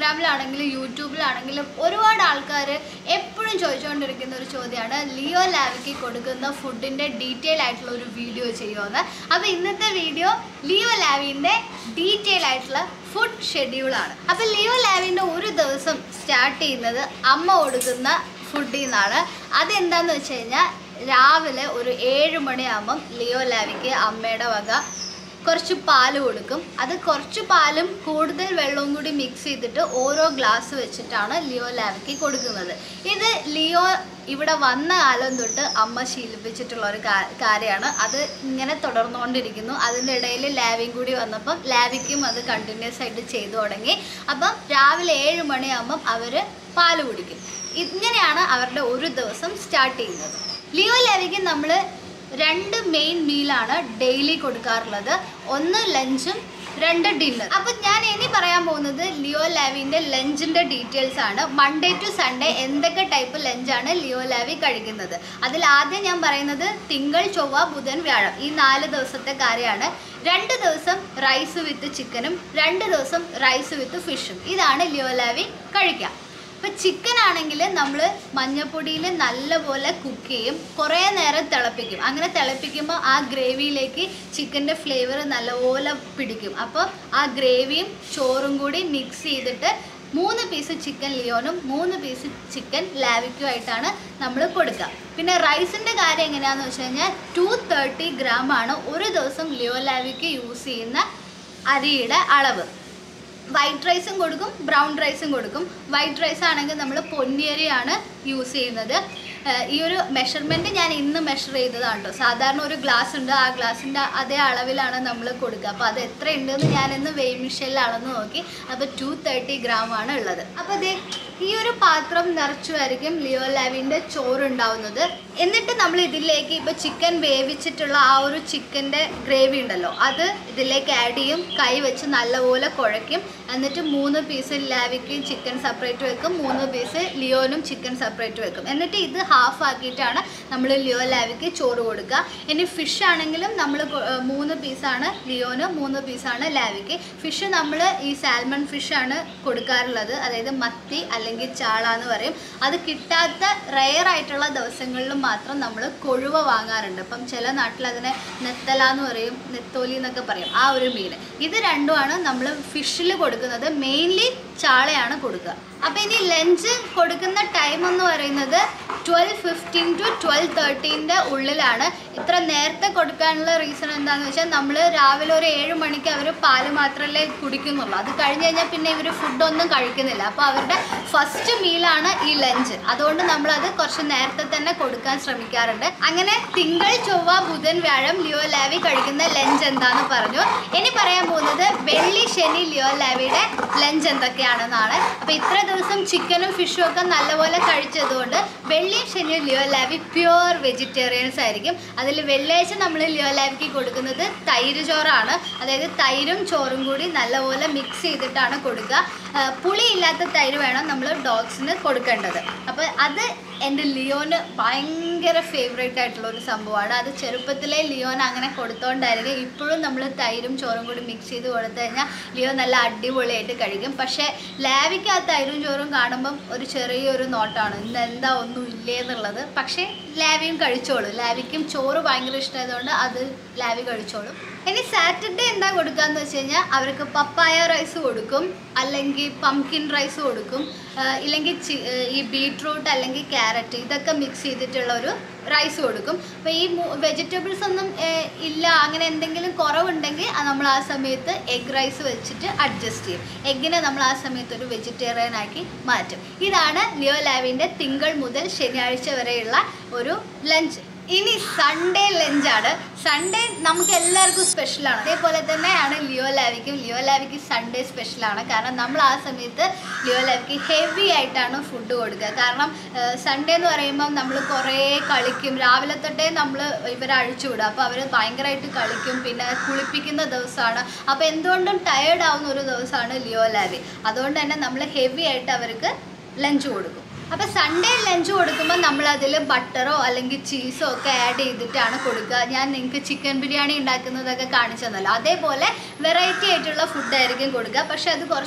ഇൻസ്റ്റാഗ്രാമിലാണെങ്കിലും യൂട്യൂബിലാണെങ്കിലും ഒരുപാട് ആൾക്കാർ എപ്പോഴും ചോദിച്ചുകൊണ്ടിരിക്കുന്ന ഒരു ചോദ്യമാണ് ലിയോ ലാവിക്ക് കൊടുക്കുന്ന ഫുഡിൻ്റെ ഡീറ്റെയിൽ ആയിട്ടുള്ള ഒരു വീഡിയോ ചെയ്യുമെന്ന് അപ്പോൾ ഇന്നത്തെ വീഡിയോ ലിയോ ലാവിൻ്റെ ഡീറ്റെയിൽ ആയിട്ടുള്ള ഫുഡ് ഷെഡ്യൂളാണ് അപ്പോൾ ലിയോ ലാവിൻ്റെ ഒരു ദിവസം സ്റ്റാർട്ട് ചെയ്യുന്നത് അമ്മ കൊടുക്കുന്ന ഫുഡിൽ നിന്നാണ് അതെന്താന്ന് വെച്ച് കഴിഞ്ഞാൽ രാവിലെ ഒരു ഏഴ് മണിയാകുമ്പം ലിയോ ലാവിക്ക് അമ്മയുടെ വക കുറച്ച് പാല് കൊടുക്കും അത് കുറച്ച് പാലും കൂടുതൽ വെള്ളവും കൂടി മിക്സ് ചെയ്തിട്ട് ഓരോ ഗ്ലാസ് വെച്ചിട്ടാണ് ലിയോ ലാവിക്ക് കൊടുക്കുന്നത് ഇത് ലിയോ ഇവിടെ വന്ന കാലം തൊട്ട് അമ്മ ശീലിപ്പിച്ചിട്ടുള്ള ഒരു കാ- കാര്യമാണ് അത് ഇങ്ങനെ തുടർന്നുകൊണ്ടിരിക്കുന്നു അതിൻ്റെ ഇടയിൽ ലാവിയും കൂടി വന്നപ്പം ലാവിക്കും അത് കണ്ടിന്യൂസ് ആയിട്ട് ചെയ്തു തുടങ്ങി അപ്പം രാവിലെ ഏഴ് മണിയാകുമ്പം അവർ പാല് കുടിക്കും ഇങ്ങനെയാണ് അവരുടെ ഒരു ദിവസം സ്റ്റാർട്ട് ചെയ്യുന്നത് ലിയോ ലാവിക്ക് നമ്മൾ രണ്ട് മെയിൻ മീലാണ് ഡെയിലി കൊടുക്കാറുള്ളത് ഒന്ന് ലഞ്ചും രണ്ട് ഡിന്നർ അപ്പം ഞാൻ ഇനി പറയാൻ പോകുന്നത് ലിയോ ലാവിൻ്റെ ലഞ്ചിൻ്റെ ഡീറ്റെയിൽസ് ആണ് മൺഡേ ടു സൺഡേ എന്തൊക്കെ ടൈപ്പ് ലഞ്ചാണ് ലിയോ ലാവി കഴിക്കുന്നത് അതിൽ ആദ്യം ഞാൻ പറയുന്നത് തിങ്കൾ ചൊവ്വ ബുധൻ വ്യാഴം ഈ നാല് ദിവസത്തെ കാര്യമാണ് രണ്ട് ദിവസം റൈസ് വിത്ത് ചിക്കനും രണ്ട് ദിവസം റൈസ് വിത്ത് ഫിഷും ഇതാണ് ലിയോ ലാവി കഴിക്കുക ഇപ്പം ചിക്കൻ ആണെങ്കിൽ നമ്മൾ മഞ്ഞപ്പൊടിയിൽ നല്ലപോലെ കുക്ക് ചെയ്യും കുറേ നേരം തിളപ്പിക്കും അങ്ങനെ തിളപ്പിക്കുമ്പോൾ ആ ഗ്രേവിയിലേക്ക് ചിക്കൻ്റെ ഫ്ലേവർ നല്ലപോലെ പിടിക്കും അപ്പോൾ ആ ഗ്രേവിയും ചോറും കൂടി മിക്സ് ചെയ്തിട്ട് മൂന്ന് പീസ് ചിക്കൻ ലിയോനും മൂന്ന് പീസ് ചിക്കൻ ലാവിക്കുമായിട്ടാണ് നമ്മൾ കൊടുക്കുക പിന്നെ റൈസിൻ്റെ കാര്യം എങ്ങനെയാണെന്ന് വെച്ച് കഴിഞ്ഞാൽ ടു തേർട്ടി ഗ്രാം ആണ് ഒരു ദിവസം ലിയോ ലാവിക്ക് യൂസ് ചെയ്യുന്ന അരിയുടെ അളവ് വൈറ്റ് റൈസും കൊടുക്കും ബ്രൗൺ റൈസും കൊടുക്കും വൈറ്റ് റൈസ് ആണെങ്കിൽ നമ്മൾ പൊന്നിയരിയാണ് യൂസ് ചെയ്യുന്നത് ഏഹ് ഈ ഒരു മെഷർമെൻറ്റ് ഞാൻ ഇന്ന് മെഷർ ചെയ്തതാണ് കേട്ടോ സാധാരണ ഒരു ഗ്ലാസ് ഉണ്ട് ആ ഗ്ലാസിൻ്റെ അതേ അളവിലാണ് നമ്മൾ കൊടുക്കുക അപ്പോൾ അത് എത്ര ഉണ്ടെന്ന് ഞാൻ ഇന്ന് വെയ് മിഷനിൽ അളന്ന് നോക്കി അപ്പോൾ ടു തേർട്ടി ഗ്രാം ആണ് ഉള്ളത് അപ്പോൾ ദേ ഈ ഒരു പാത്രം നിറച്ചുമായിരിക്കും ലിയോ ലാവിൻ്റെ ചോറ് ഉണ്ടാവുന്നത് എന്നിട്ട് നമ്മൾ ഇതിലേക്ക് ഇപ്പോൾ ചിക്കൻ വേവിച്ചിട്ടുള്ള ആ ഒരു ചിക്കൻ്റെ ഗ്രേവി ഉണ്ടല്ലോ അത് ഇതിലേക്ക് ആഡ് ചെയ്യും കൈ വെച്ച് നല്ലപോലെ കുഴയ്ക്കും എന്നിട്ട് മൂന്ന് പീസ് ലാവിക്ക് ചിക്കൻ സെപ്പറേറ്റ് വെക്കും മൂന്ന് പീസ് ലിയോനും ചിക്കൻ സെപ്പറേറ്റ് വെക്കും എന്നിട്ട് ഇത് ഹാഫ് ആക്കിയിട്ടാണ് നമ്മൾ ലിയോ ലാവിക്ക് ചോറ് കൊടുക്കുക ഇനി ഫിഷ് ആണെങ്കിലും നമ്മൾ മൂന്ന് പീസാണ് ലിയോന് മൂന്ന് പീസാണ് ലാവിക്ക് ഫിഷ് നമ്മൾ ഈ സാൽമൺ ഫിഷാണ് കൊടുക്കാറുള്ളത് അതായത് മത്തി അല്ലെങ്കിൽ ചാള എന്ന് പറയും അത് കിട്ടാത്ത റെയർ ആയിട്ടുള്ള ദിവസങ്ങളിൽ മാത്രം നമ്മൾ കൊഴുവ വാങ്ങാറുണ്ട് അപ്പം ചില നാട്ടിൽ അതിനെ നെത്തല എന്ന് പറയും നെത്തോലി എന്നൊക്കെ പറയും ആ ഒരു മീൻ ഇത് രണ്ടുമാണ് നമ്മൾ ഫിഷിൽ കൊടുക്കുന്നത് മെയിൻലി ചാളയാണ് കൊടുക്കുക അപ്പം ഇനി ലഞ്ച് കൊടുക്കുന്ന ടൈം എന്ന് പറയുന്നത് ട്വൽവ് ഫിഫ്റ്റീൻ ടു ട്വൽവ് തേർട്ടീൻ്റെ ഉള്ളിലാണ് ഇത്ര നേരത്തെ കൊടുക്കാനുള്ള റീസൺ എന്താണെന്ന് വെച്ചാൽ നമ്മൾ രാവിലെ ഒരു ഏഴ് മണിക്ക് അവർ പാല് മാത്രമല്ലേ കുടിക്കുന്നുള്ളൂ അത് കഴിഞ്ഞ് കഴിഞ്ഞാൽ പിന്നെ ഇവർ ഫുഡൊന്നും കഴിക്കുന്നില്ല അപ്പോൾ അവരുടെ ഫസ്റ്റ് മീലാണ് ഈ ലഞ്ച് അതുകൊണ്ട് നമ്മളത് കുറച്ച് നേരത്തെ തന്നെ കൊടുക്കാൻ ശ്രമിക്കാറുണ്ട് അങ്ങനെ തിങ്കൾ ചൊവ്വ ബുധൻ വ്യാഴം ലിയോ ലാവി കഴിക്കുന്ന ലഞ്ച് എന്താന്ന് പറഞ്ഞു ഇനി പറയാൻ പോകുന്നത് വെള്ളി ശനി ലിയോ ലാവിയുടെ ലഞ്ച് എന്തൊക്കെയാണെന്നാണ് അപ്പോൾ ഇത്ര ദിവസം ചിക്കനും ഫിഷും ഒക്കെ നല്ലപോലെ കഴിച്ചതുകൊണ്ട് വെള്ളി ശനി ലിയോ ലാവി പ്യുവർ വെജിറ്റേറിയൻസ് ആയിരിക്കും അതിൽ വെള്ളിയാഴ്ച നമ്മൾ ലിയോ ലാവിക്ക് കൊടുക്കുന്നത് തൈര് ചോറാണ് അതായത് തൈരും ചോറും കൂടി നല്ലപോലെ മിക്സ് ചെയ്തിട്ടാണ് കൊടുക്കുക ആ, പുളിയില്ലാത്ത തൈര് വേണം നമ്മൾ ഡോഗ്സിന് കൊടുക്കേണ്ടത് അപ്പോൾ അത് എൻ്റെ ലിയോന് ഭയങ്കര ഫേവറേറ്റ് ആയിട്ടുള്ള ഒരു സംഭവമാണ് അത് ചെറുപ്പത്തിലെ ലിയോൻ അങ്ങനെ കൊടുത്തോണ്ടായിരിക്കും ഇപ്പോഴും നമ്മൾ തൈരും ചോറും കൂടി മിക്സ് ചെയ്ത് കൊടുത്തു കഴിഞ്ഞാൽ ലിയോ നല്ല അടിപൊളിയായിട്ട് കഴിക്കും പക്ഷേ ലാവിക്ക് ആ തൈരും ചോറും കാണുമ്പം ഒരു ചെറിയൊരു നോട്ടാണ് ഇന്ന് എന്താ ഒന്നും ഇല്ലേ എന്നുള്ളത് പക്ഷേ ലാവിയും കഴിച്ചോളും ലാവിക്കും ചോറ് ഭയങ്കര ഇഷ്ടമായതുകൊണ്ട് അത് ലാവി കഴിച്ചോളും ഇനി സാറ്റർഡേ എന്താ കൊടുക്കാന്ന് വെച്ച് കഴിഞ്ഞാൽ അവർക്ക് പപ്പായ റൈസ് കൊടുക്കും അല്ലെങ്കിൽ പംകിൻ റൈസ് കൊടുക്കും ആ, ഇല്ലെങ്കിൽ ചി- ഏ, ഈ ബീട്രൂട്ട് അല്ലെങ്കിൽ ക്യാരറ്റ് ഇതൊക്കെ മിക്സ് ചെയ്തിട്ടുള്ള ഒരു റൈസ് കൊടുക്കും അപ്പോൾ ഈ വെജിറ്റബിൾസ് ഒന്നും ഏ, ഇല്ല അങ്ങനെ എന്തെങ്കിലും കുറവുണ്ടെങ്കിൽ അത് നമ്മൾ ആ സമയത്ത് എഗ് റൈസ് വെച്ചിട്ട് അഡ്ജസ്റ്റ് ചെയ്യും എഗ്ഗിനെ നമ്മൾ ആ സമയത്ത് ഒരു വെജിറ്റേറിയൻ ആക്കി മാറ്റും ഇതാണ് ലിയോ ലാവിൻ്റെ തിങ്കൾ മുതൽ ശനിയാഴ്ച വരെയുള്ള ഒരു ലഞ്ച് ഇനി സൺഡേ ലഞ്ചാണ് സൺഡേ നമുക്ക് എല്ലാവർക്കും സ്പെഷ്യലാണ് അതേപോലെ തന്നെയാണ് ലിയോ ലാവിക്കും ലിയോ ലാവിക്ക് സൺഡേ സ്പെഷ്യലാണ് കാരണം നമ്മൾ ആ സമയത്ത് ലിയോ ലാവിക്ക് ഹെവി ആയിട്ടാണ് ഫുഡ് കൊടുക്കുക കാരണം സൺഡേ എന്ന് പറയുമ്പം നമ്മൾ കുറേ കളിക്കും രാവിലെ തൊട്ടേ നമ്മൾ ഇവരെ അഴിച്ചു വിടും അപ്പോൾ അവർ ഭയങ്കരമായിട്ട് കളിക്കും പിന്നെ കുളിപ്പിക്കുന്ന ദിവസമാണ് അപ്പോൾ എന്തുകൊണ്ടും ടയേർഡ് ആവുന്ന ഒരു ദിവസമാണ് ലിയോ ലാവി അതുകൊണ്ട് തന്നെ നമ്മൾ ഹെവി ആയിട്ട് അവർക്ക് ലഞ്ച് കൊടുക്കും അപ്പോൾ സൺഡേ ലഞ്ച് കൊടുക്കുമ്പോൾ നമ്മൾ അതിൽ ബട്ടറോ അല്ലെങ്കിൽ ചീസോ ഒക്കെ ആഡ് ചെയ്തിട്ടാണ് കൊടുക്കുക ഞാൻ നിങ്ങൾക്ക് ചിക്കൻ ബിരിയാണി ഉണ്ടാക്കുന്നതൊക്കെ കാണിച്ചു തന്നല്ലോ അതേപോലെ വെറൈറ്റി ആയിട്ടുള്ള ഫുഡായിരിക്കും കൊടുക്കുക പക്ഷെ അത് കുറച്ച്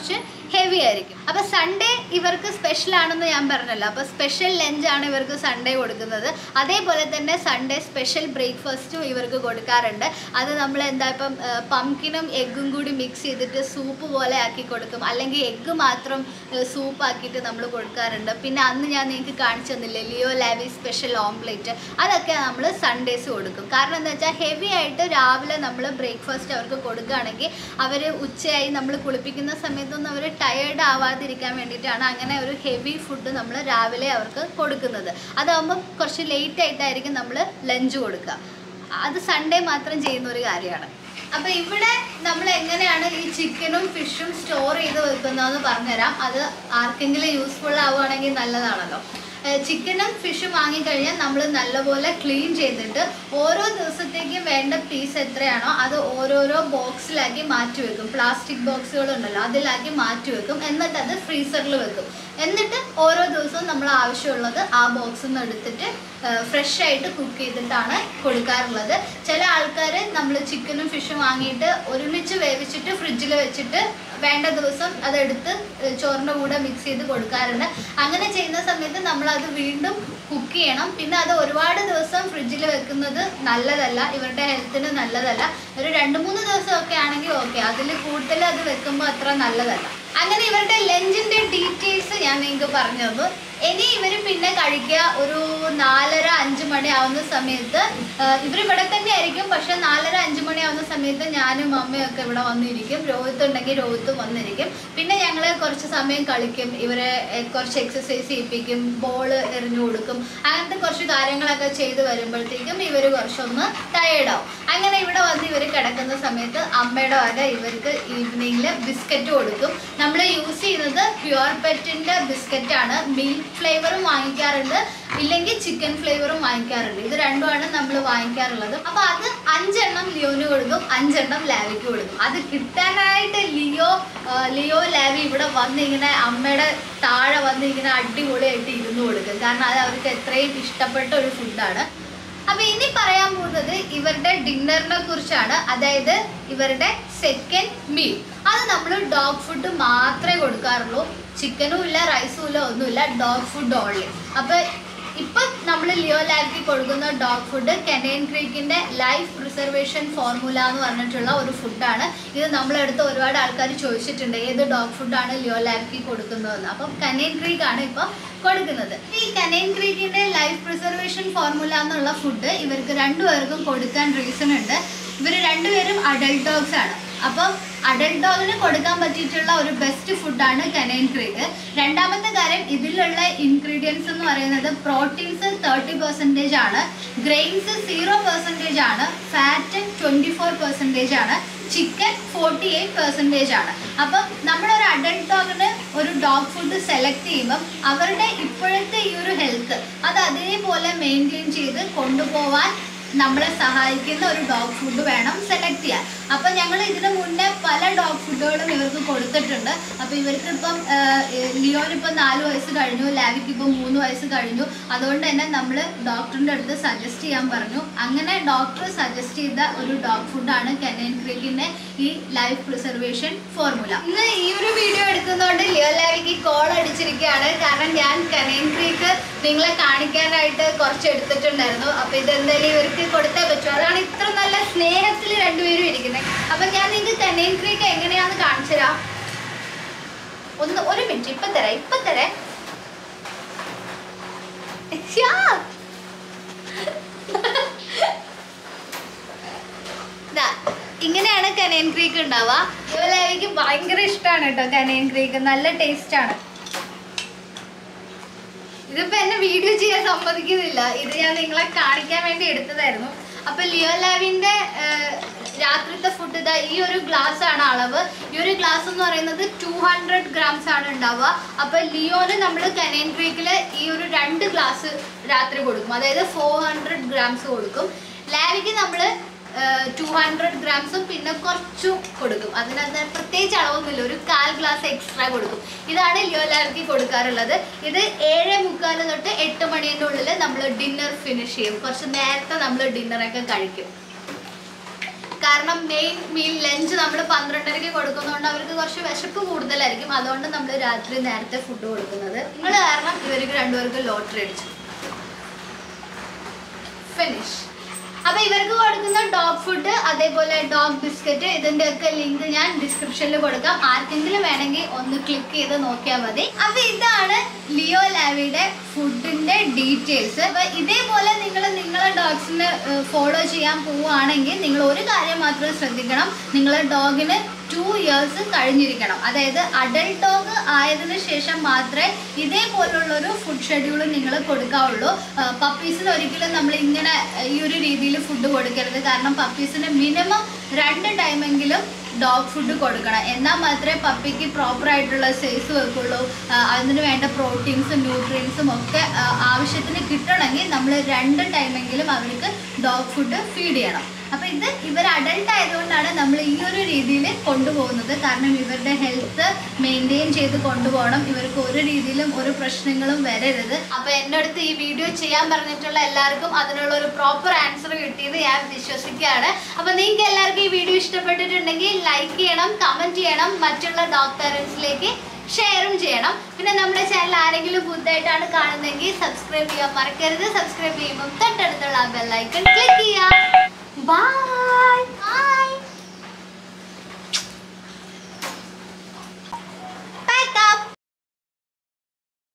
ഹെവി ആയിരിക്കും അപ്പോൾ സൺഡേ ഇവർക്ക് സ്പെഷ്യൽ ആണെന്ന് ഞാൻ പറഞ്ഞല്ലോ അപ്പോൾ സ്പെഷ്യൽ ലഞ്ചാണ് ഇവർക്ക് സൺഡേ കൊടുക്കുന്നത് അതേപോലെ തന്നെ സൺഡേ സ്പെഷ്യൽ ബ്രേക്ക്ഫാസ്റ്റും ഇവർക്ക് കൊടുക്കാറുണ്ട് അത് നമ്മൾ എന്താ ഇപ്പം പംകിനും എഗ്ഗും കൂടി മിക്സ് ചെയ്തിട്ട് സൂപ്പ് പോലെ ആക്കി കൊടുക്കും അല്ലെങ്കിൽ എഗ്ഗ് മാത്രം സൂപ്പ് ആക്കിയിട്ട് നമ്മൾ കൊടുക്കാറുണ്ട് പിന്നെ അന്ന് ഞാൻ നിങ്ങൾക്ക് കാണിച്ചു തന്നില്ലേ ലിയോ ലാവി സ്പെഷ്യൽ ഓംപ്ലേറ്റ് അതൊക്കെ നമ്മൾ സൺഡേസ് കൊടുക്കും കാരണം എന്താ വെച്ചാൽ ഹെവി ആയിട്ട് രാവിലെ നമ്മൾ ബ്രേക്ക്ഫാസ്റ്റ് അവർക്ക് കൊടുക്കുകയാണെങ്കിൽ അവർ ഉച്ചയായി നമ്മൾ കുളിപ്പിക്കുന്ന സമയത്തൊന്നും അവർ ടയേർഡ് ആവാതിരിക്കാൻ വേണ്ടിയിട്ടാണ് അങ്ങനെ ഒരു ഹെവി ഫുഡ് നമ്മൾ രാവിലെ അവർക്ക് കൊടുക്കുന്നത് അതാകുമ്പം കുറച്ച് ലേറ്റ് ആയിട്ടായിരിക്കും നമ്മൾ ലഞ്ച് കൊടുക്കുക അത് സൺഡേ മാത്രം ചെയ്യുന്ന ഒരു കാര്യമാണ് അപ്പോൾ ഇവിടെ നമ്മൾ എങ്ങനെയാണ് ഈ ചിക്കനും ഫിഷും സ്റ്റോർ ചെയ്ത് വെക്കുന്നതെന്ന് പറഞ്ഞുതരാം അത് ആർക്കെങ്കിലും യൂസ്ഫുൾ ആവുകയാണെങ്കിൽ നല്ലതാണല്ലോ ചിക്കനും ഫിഷും വാങ്ങിക്കഴിഞ്ഞാൽ നമ്മൾ നല്ലപോലെ ക്ലീൻ ചെയ്തിട്ട് ഓരോ ദിവസത്തേക്കും വേണ്ട പീസ് എത്രയാണോ അത് ഓരോരോ ബോക്സിലാക്കി മാറ്റി വെക്കും പ്ലാസ്റ്റിക് ബോക്സുകളുണ്ടല്ലോ അതിലാക്കി മാറ്റി വെക്കും എന്നിട്ട് അത് ഫ്രീസറിൽ വെക്കും എന്നിട്ട് ഓരോ ദിവസവും നമ്മൾ ആവശ്യമുള്ളത് ആ ബോക്സിൽ നിന്ന് എടുത്തിട്ട് ഫ്രഷ് ആയിട്ട് കുക്ക് ചെയ്തിട്ടാണ് കൊടുക്കാറുള്ളത് ചില ആൾക്കാർ നമ്മൾ ചിക്കനും ഫിഷും വാങ്ങിയിട്ട് ഒരുമിച്ച് വേവിച്ചിട്ട് ഫ്രിഡ്ജിൽ വെച്ചിട്ട് വേണ്ട ദിവസം അതെടുത്ത് ഏഹ് ചോറിൻ്റെ കൂടെ മിക്സ് ചെയ്ത് കൊടുക്കാറുണ്ട് അങ്ങനെ ചെയ്യുന്ന സമയത്ത് നമ്മൾ അത് വീണ്ടും കുക്ക് ചെയ്യണം പിന്നെ അത് ഒരുപാട് ദിവസം ഫ്രിഡ്ജിൽ വെക്കുന്നത് നല്ലതല്ല ഇവരുടെ ഹെൽത്തിന് നല്ലതല്ല ഒരു രണ്ട് മൂന്ന് ദിവസമൊക്കെ ആണെങ്കിൽ ഓക്കെ അതിൽ കൂടുതൽ അത് വെക്കുമ്പോൾ അത്ര നല്ലതല്ല അങ്ങനെ ഇവരുടെ ലഞ്ചിന്റെ ഡീറ്റെയിൽസ് ഞാൻ നിങ്ങൾക്ക് പറഞ്ഞു തന്നു ഇനി ഇവർ പിന്നെ കഴിക്കുക ഒരു നാലര അഞ്ച് മണി ആവുന്ന സമയത്ത് ഇവർ ഇവിടെ തന്നെ ആയിരിക്കും പക്ഷെ നാലര അഞ്ച് മണി ആവുന്ന സമയത്ത് ഞാനും അമ്മയും ഒക്കെ ഇവിടെ വന്നിരിക്കും രോഹിത്ത് ഉണ്ടെങ്കിൽ രോഹിത്തും വന്നിരിക്കും പിന്നെ ഞങ്ങൾ കുറച്ച് സമയം കളിക്കും ഇവരെ എ, കുറച്ച് എക്സസൈസ് ചെയ്യിപ്പിക്കും ബോൾ എറിഞ്ഞു കൊടുക്കും അങ്ങനത്തെ കുറച്ച് കാര്യങ്ങളൊക്കെ ചെയ്ത് വരുമ്പോഴത്തേക്കും ഇവർ കുറച്ചൊന്ന് ടയേർഡാവും അങ്ങനെ ഇവിടെ വന്ന് ഇവർ കിടക്കുന്ന സമയത്ത് അമ്മയുടെ വക ഇവർക്ക് ഈവനിങ്ങിൽ ബിസ്ക്കറ്റ് കൊടുക്കും നമ്മൾ യൂസ് ചെയ്യുന്നത് പ്യുവർ പെറ്റിൻ്റെ ബിസ്ക്കറ്റാണ് മിൽക്ക് ഫ്ലേവറും വാങ്ങിക്കാറുണ്ട് ഇല്ലെങ്കിൽ ചിക്കൻ ഫ്ലേവറും വാങ്ങിക്കാറുണ്ട് ഇത് രണ്ടുമാണ് നമ്മൾ വാങ്ങിക്കാറുള്ളത് അപ്പോൾ അത് അഞ്ചെണ്ണം ലിയോന് കൊടുക്കും അഞ്ചെണ്ണം ലാവിക്ക് കൊടുക്കും അത് കിട്ടാനായിട്ട് ലിയോ ആ, ലിയോ ലാവി ഇവിടെ വന്ന് ഇങ്ങനെ അമ്മയുടെ താഴെ വന്ന് ഇങ്ങനെ അടിപൊളിയായിട്ട് ഇരുന്ന് കൊടുക്കും കാരണം അത് അവർക്ക് എത്രയും ഇഷ്ടപ്പെട്ട ഒരു ഫുഡാണ് അപ്പൊ ഇനി പറയാൻ പോകുന്നത് ഇവരുടെ ഡിന്നറിനെ കുറിച്ചാണ് അതായത് ഇവരുടെ സെക്കൻഡ് മീൽ അത് നമ്മൾ ഡോഗ് ഫുഡ് മാത്രമേ കൊടുക്കാറുള്ളൂ ചിക്കനും ഇല്ല റൈസും ഇല്ല ഒന്നുമില്ല ഡോഗ് ഫുഡ് ഓൺലി അപ്പൊ ഇപ്പൊ നമ്മൾ ലിയോ ലാബിക്ക് കൊടുക്കുന്ന ഡോഗ് ഫുഡ് കെനൈൻ ക്രീക്കിന്റെ ലൈഫ് പ്രിസർവേഷൻ ഫോർമുല എന്ന് പറഞ്ഞിട്ടുള്ള ഒരു ഫുഡാണ് ഇത് നമ്മളെടുത്ത് ഒരുപാട് ആൾക്കാർ ചോദിച്ചിട്ടുണ്ട് ഏത് ഡോഗ് ഫുഡാണ് ലിയോ ലാബിക്ക് കൊടുക്കുന്നതെന്ന് അപ്പം കനൈൻ ക്രീക്ക് ആണ് ഇപ്പൊ കൊടുക്കുന്നത് ഈ കനൈൻ ക്രീക്കിന്റെ ലൈഫ് പ്രിസർവേഷൻ ഫോർമുല എന്നുള്ള ഫുഡ് ഇവർക്ക് രണ്ടുപേർക്കും കൊടുക്കാൻ റീസൺ ഉണ്ട് ഇവർ രണ്ടുപേരും അഡൽട്ട് ഡോഗ്സ് ആണ് അപ്പം അഡൽട്ട് ഡോഗിന് കൊടുക്കാൻ പറ്റിയിട്ടുള്ള ഒരു ബെസ്റ്റ് ഫുഡാണ് കനൈൻ ക്രീക്ക് രണ്ടാമത്തെ കാര്യം ഇതിലുള്ള ഇൻഗ്രീഡിയൻസ് എന്ന് പറയുന്നത് പ്രോട്ടീൻസ് തേർട്ടി പെർസെൻറ്റേജ് ആണ് ഗ്രെയിൻസ് സീറോ പെർസെൻറ്റേജ് ആണ് ഫാറ്റ് ട്വൻറ്റി ഫോർ പെർസെൻറ്റേജ് ആണ് ചിക്കൻ ഫോർട്ടി എയ്റ്റ് പെർസെൻറ്റേജ് ആണ് അപ്പം നമ്മളൊരു അഡൽട്ട് ഡോഗിന് ഒരു ഡോഗ് ഫുഡ് സെലക്ട് ചെയ്യുമ്പം അവരുടെ ഇപ്പോഴത്തെ ഈ ഒരു ഹെൽത്ത് അത് അതേപോലെ മെയിൻറ്റെയിൻ ചെയ്ത് കൊണ്ടുപോവാൻ നമ്മളെ സഹായിക്കുന്ന ഒരു ഡോഗ് ഫുഡ് വേണം സെലക്ട് ചെയ്യാൻ അപ്പം ഞങ്ങൾ ഇതിന് മുന്നേ പല ഡോഗ് ഫുഡുകളും ഇവർക്ക് കൊടുത്തിട്ടുണ്ട് അപ്പോൾ ഇവർക്ക് ഇപ്പം ലിയോന് ഇപ്പം നാല് വയസ്സ് കഴിഞ്ഞു ലാവിക്ക് ഇപ്പം മൂന്ന് വയസ്സ് കഴിഞ്ഞു അതുകൊണ്ട് തന്നെ നമ്മൾ ഡോക്ടറിൻ്റെ അടുത്ത് സജസ്റ്റ് ചെയ്യാൻ പറഞ്ഞു അങ്ങനെ ഡോക്ടർ സജസ്റ്റ് ചെയ്ത ഒരു ഡോഗ് ഫുഡാണ് കെനൈൻ ക്രീക്കിൻ്റെ ഈ ലൈഫ് പ്രിസർവേഷൻ ഫോർമുല ഇന്ന് ഈ ഒരു വീഡിയോ എടുക്കുന്നതുകൊണ്ട് ലിയോ ലാവിക്ക് കോൾ അടിച്ചിരിക്കുകയാണ് കാരണം ഞാൻ കനൈൻ ക്രീക്ക് നിങ്ങളെ കാണിക്കാനായിട്ട് കുറച്ച് എടുത്തിട്ടുണ്ടായിരുന്നു അപ്പോൾ ഇതെന്തായാലും ഇവർക്ക് കൊടുത്തേ പറ്റൂ അതാണ് ഇത്ര നല്ല സ്നേഹത്തിൽ രണ്ടുപേരും ഇരിക്കുന്നത് അപ്പം ഞാൻ നിങ്ങൾക്ക് കനൈൻ ക്രീക്ക് എങ്ങനെയാണെന്ന് കാണിച്ചു തരാം ഒന്ന് ഒരു മിനിറ്റ് ഇപ്പം തരാം ഇപ്പം തരാം ശ്യാ. ദാ, ഇങ്ങനെയാണ് കനൈൻ ക്രീക്ക് ഉണ്ടാവുക ഇതുപോലെ എനിക്ക് ഭയങ്കര ഇഷ്ടമാണ് കേട്ടോ കനൈൻ ക്രീക്ക് നല്ല ടേസ്റ്റ് ആണ് ഇതിപ്പോ എന്നെ വീഡിയോ ചെയ്യാൻ സമ്മതിക്കുന്നില്ല ഇത് ഞാൻ നിങ്ങളെ കാണിക്കാൻ വേണ്ടി എടുത്തതായിരുന്നു അപ്പൊ ലിയോ ലാവിന്റെ ഏഹ്, രാത്രിത്തെ ഫുഡ് ഇതാ ഈ ഒരു ഗ്ലാസ് ആണ് അളവ് ഈ ഒരു ഗ്ലാസ് എന്ന് പറയുന്നത് ടു ഹൺഡ്രഡ് ഗ്രാംസ് ആണ് ഉണ്ടാവുക അപ്പൊ ലിയോന് നമ്മൾ കനൈൻ ക്രീക്കിൽ ഈ ഒരു രണ്ട് ഗ്ലാസ് രാത്രി കൊടുക്കും അതായത് ഫോർ ഹൺഡ്രഡ് ഗ്രാംസ് കൊടുക്കും ലാവിക്ക് നമ്മൾ ടു ഹൺഡ്രഡ് ഗ്രാംസും പിന്നെ കുറച്ചും കൊടുക്കും അതിനകത്ത് പ്രത്യേകിച്ച് അളവൊന്നുമില്ല ഒരു കാൽ ഗ്ലാസ് എക്സ്ട്രാ കൊടുക്കും ഇതാണ് ലിയോ ലാവിക്ക് കൊടുക്കാറുള്ളത് ഇത് ഏഴ് മുക്കാൽ തൊട്ട് എട്ട് മണീൻ്റെ ഉള്ളിൽ നമ്മൾ ഡിന്നർ ഫിനിഷ് ചെയ്യും കുറച്ച് നേരത്തെ നമ്മൾ ഡിന്നറൊക്കെ കഴിക്കും കാരണം മെയിൻ മീൽ ലഞ്ച് നമ്മൾ പന്ത്രണ്ടരയ്ക്ക് കൊടുക്കുന്നതുകൊണ്ട് അവർക്ക് കുറച്ച് വിശപ്പ് കൂടുതലായിരിക്കും അതുകൊണ്ട് നമ്മൾ രാത്രി നേരത്തെ ഫുഡ് കൊടുക്കുന്നത് നിങ്ങൾ കാരണം ഇവർക്ക് രണ്ടുപേർക്ക് ലോട്ടറി അടിച്ചു ഫിനിഷ് അപ്പൊ ഇവർക്ക് കൊടുക്കുന്ന ഡോഗ് ഫുഡ് അതേപോലെ ഡോഗ് ബിസ്ക്കറ്റ് ഇതിന്റെ ഒക്കെ ലിങ്ക് ഞാൻ ഡിസ്ക്രിപ്ഷനിൽ കൊടുക്കാം ആർക്കെങ്കിലും വേണമെങ്കിൽ ഒന്ന് ക്ലിക്ക് ചെയ്ത് നോക്കിയാൽ മതി അപ്പൊ ഇതാണ് ലിയോ ലാവിയുടെ ഫുഡിന്റെ ഡീറ്റെയിൽസ് അപ്പൊ ഇതേപോലെ നിങ്ങൾ നിങ്ങളെ ഡോഗ്സിനെ ഫോളോ ചെയ്യാൻ പോവുകയാണെങ്കിൽ നിങ്ങൾ ഒരു കാര്യം മാത്രം ശ്രദ്ധിക്കണം നിങ്ങളെ ഡോഗിന് ടു ഇയേഴ്സ് കഴിഞ്ഞിരിക്കണം അതായത് അഡൽട്ട് ഡോഗ് ആയതിനു ശേഷം മാത്രമേ ഇതേപോലുള്ളൊരു ഫുഡ് ഷെഡ്യൂൾ നിങ്ങൾ കൊടുക്കാവുള്ളൂ പപ്പീസിന് ഒരിക്കലും നമ്മൾ ഇങ്ങനെ ഈ ഒരു രീതിയിൽ ഫുഡ് കൊടുക്കരുത് കാരണം പപ്പീസിന് മിനിമം രണ്ട് ടൈമെങ്കിലും ഡോഗ് ഫുഡ് കൊടുക്കണം എന്നാൽ മാത്രമേ പപ്പിക്ക് പ്രോപ്പർ ആയിട്ടുള്ള സൈസ് വെക്കുള്ളൂ ആ, അതിന് വേണ്ട പ്രോട്ടീൻസും ന്യൂട്രിയൻസും ഒക്കെ ആ, ആവശ്യത്തിന് കിട്ടണമെങ്കിൽ നമ്മൾ രണ്ട് ടൈമെങ്കിലും അവർക്ക് ഡോഗ് ഫുഡ് ഫീഡ് ചെയ്യണം അപ്പോൾ ഇത് ഇവർ അഡൽട്ട് ആയതുകൊണ്ടാണ് നമ്മൾ ഈ ഒരു രീതിയിൽ കൊണ്ടുപോകുന്നത് കാരണം ഇവരുടെ ഹെൽത്ത് മെയിൻറ്റെയിൻ ചെയ്ത് കൊണ്ടുപോകണം ഇവർക്ക് ഒരു രീതിയിലും ഒരു പ്രശ്നങ്ങളും വരരുത് അപ്പോൾ എൻ്റെ അടുത്ത് ഈ വീഡിയോ ചെയ്യാൻ പറഞ്ഞിട്ടുള്ള എല്ലാവർക്കും അതിനുള്ള ഒരു പ്രോപ്പർ ആൻസർ കിട്ടിയത് ഞാൻ വിശ്വസിക്കുകയാണ് അപ്പോൾ നിങ്ങൾക്ക് എല്ലാവർക്കും ഈ വീഡിയോ ഇഷ്ടപ്പെട്ടിട്ടുണ്ടെങ്കിൽ ലൈക്ക് ചെയ്യണം കമൻറ്റ് ചെയ്യണം മറ്റുള്ള ഡോഗ് പാരൻസിലേക്ക് ഷെയറും ചെയ്യണം പിന്നെ നമ്മുടെ ചാനൽ ആരെങ്കിലും പുതുതായിട്ടാണ് കാണുന്നതെങ്കിൽ സബ്സ്ക്രൈബ് ചെയ്യാൻ മറക്കരുത് സബ്സ്ക്രൈബ് ചെയ്യുമ്പോൾ തൊട്ടടുത്തുള്ള ബെല്ലൈക്കൺ ക്ലിക്ക് ചെയ്യുക ബൈ ബൈ